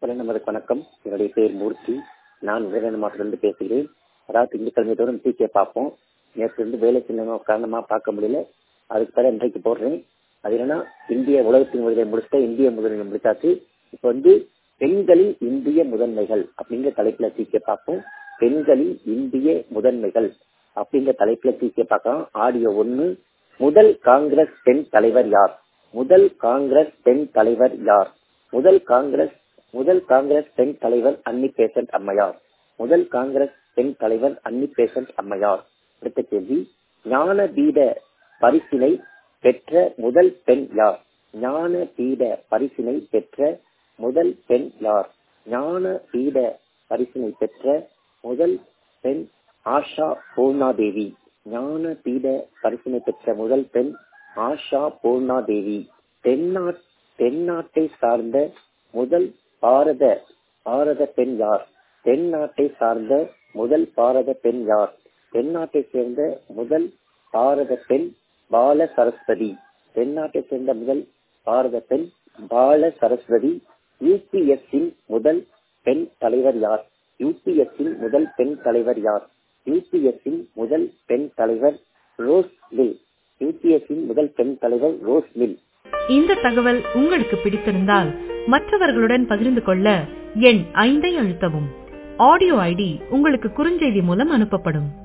நமது வணக்கம் என்னுடைய பேர் மூர்த்தி நான் உதயநகர் மாவட்டத்திலிருந்து பேசுகிறேன் அதாவது திங்கட்கிழமை தோறும் டீச்சை பார்ப்போம் நேற்று இருந்து வேலை சின்ன காரணமா பார்க்க முடியல அதுக்கு பிறகு இன்றைக்கு போடுறேன் அது என்னன்னா இந்திய உலகத்தின் முதலை முடிச்சுட்ட இந்திய முதன்மை முடிச்சாச்சு இப்போ வந்து பெண்களின் இந்திய முதன்மைகள் அப்படிங்கிற தலைப்புல சீக்கிய பார்ப்போம் பெண்களின் இந்திய முதன்மைகள் அப்படிங்கிற தலைப்புல சீக்கிய பார்க்கலாம் ஆடியோ ஒண்ணு முதல் காங்கிரஸ் பெண் தலைவர் யார் முதல் காங்கிரஸ் பெண் தலைவர் யார் முதல் காங்கிரஸ் முதல் காங்கிரஸ் பெண் தலைவர் அன்னி பேசன்ட் அம்மையார் முதல் காங்கிரஸ் பெண் தலைவர் அன்னி பேசன்ட் அம்மையார் அடுத்த கேள்வி ஞான பீட பரிசினை பெற்ற முதல் பெண் யார் ஞான பீட பரிசினை பெற்ற முதல் பெண் யார் ஞான பீட பரிசினை பெற்ற முதல் பெண் ஆஷா பூர்ணாதேவி ஞான பீட பரிசினை பெற்ற முதல் பெண் ஆஷா பூர்ணாதேவி தென்னாட் தென்னாட்டை சார்ந்த முதல் பாரத பாரத பெண் யார் தென்னாட்டை சார்ந்த முதல் பாரத பெண் யார் தென்னாட்டை சேர்ந்த முதல் பாரத பெண் பால சரஸ்வதி தென்னாட்டை சேர்ந்த முதல் பாரத பெண் பால சரஸ்வதி யூபிஎஸ்ஸின் முதல் பெண் தலைவர் யார் யூபிஎஸ்ஸின் முதல் பெண் தலைவர் யார் யூபிஎஸ்ஸின் முதல் பெண் தலைவர் ரோஸ் மில் யூபிஎஸ்ஸின் முதல் பெண் தலைவர் ரோஸ் மில் இந்த தகவல் உங்களுக்கு பிடித்திருந்தால் மற்றவர்களுடன் பகிர்ந்து கொள்ள எண் ஐந்தை அழுத்தவும் ஆடியோ ஐடி உங்களுக்கு குறுஞ்செய்தி மூலம் அனுப்பப்படும்